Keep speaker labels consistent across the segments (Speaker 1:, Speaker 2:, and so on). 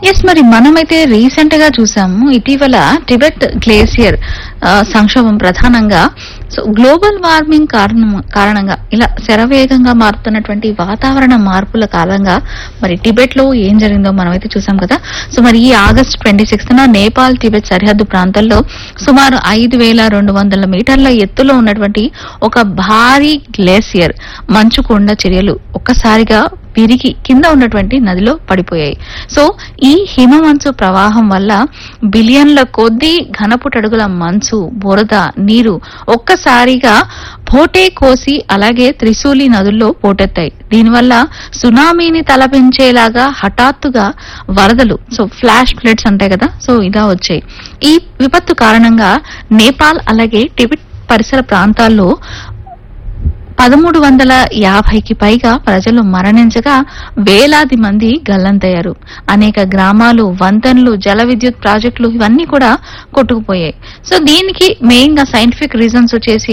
Speaker 1: yes మరి మనమైతే recent గా చూసాము ఇటీవల టిబెట్ గ్లేసియర్ ఆ, సంక్షోభం ప్రధానంగా సో గ్లోబల్ వార్మింగ్ కారణం కారణంగా ఇలా శరవేగంగా మారుతున్నటువంటి వాతావరణ మార్పుల కారణంగా మరి టిబెట్ లో ఏం జరిగిందో మనమైతే చూసాం కదా సో మరి ఈ August twenty sixth Nepal Tibet సరిహద్దు ప్రాంతాల్లో సుమారు ఐదు వేల రెండు వందల మీటర్ల ఎత్తులో ఉన్నటువంటి ఒక భారీ గ్లేసియర్ మంచు కొండ చర్యలు ఒక్కసారిగా విరిగి కింద ఉన్నటువంటి నదిలో పడిపోయాయి సో ఈ హిమమంచు ప్రవాహం వల్ల బిలియన్ల కొద్దీ ఘనపుటడుగుల మంచు బురద నీరు ఒక్కసారిగా పోటే కోసి అలాగే త్రిశూలి నదుల్లో పోటెత్తాయి దీనివల్ల సునామీని తలపించేలాగా హఠాత్తుగా వరదలు సో ఫ్లాష్ ఫ్లడ్స్ అంటాయి కదా సో ఇలా వచ్చాయి ఈ విపత్తు కారణంగా నేపాల్ అలాగే టిబెట్ పరిసర ప్రాంతాల్లో పదమూడు వందల యాభైకి పైగా ప్రజలు మరణించగా వేలాది మంది గల్లంతయ్యారు అనేక గ్రామాలు వంతెనలు జల విద్యుత్ ప్రాజెక్టులు ఇవన్నీ కూడా కొట్టుకుపోయాయి సో దీనికి మెయిన్ గా సైంటిఫిక్ రీజన్స్ వచ్చేసి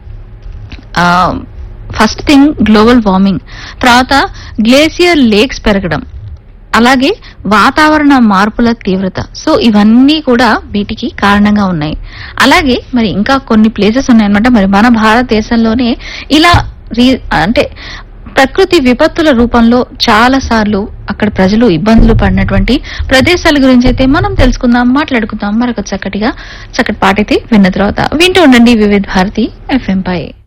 Speaker 1: ఫస్ట్ థింగ్ గ్లోబల్ వార్మింగ్ తర్వాత గ్లేసియర్ లేక్స్ పెరగడం అలాగే వాతావరణ మార్పుల తీవ్రత సో ఇవన్నీ కూడా వీటికి కారణంగా ఉన్నాయి అలాగే మరి ఇంకా కొన్ని ప్లేసెస్ ఉన్నాయన్నమాట మరి మన భారతదేశంలోనే ఇలా రీ- అంటే ప్రకృతి విపత్తుల రూపంలో చాలా సార్లు అక్కడ ప్రజలు ఇబ్బందులు పడినటువంటి ప్రదేశాల గురించి అయితే మనం తెలుసుకుందాం మాట్లాడుకుందాం మరొక చక్కటిగా చక్కటి పాటైతే విన్న తర్వాత వింటూ ఉండండి వివిధ భారతి ఎఫ్ఎం పై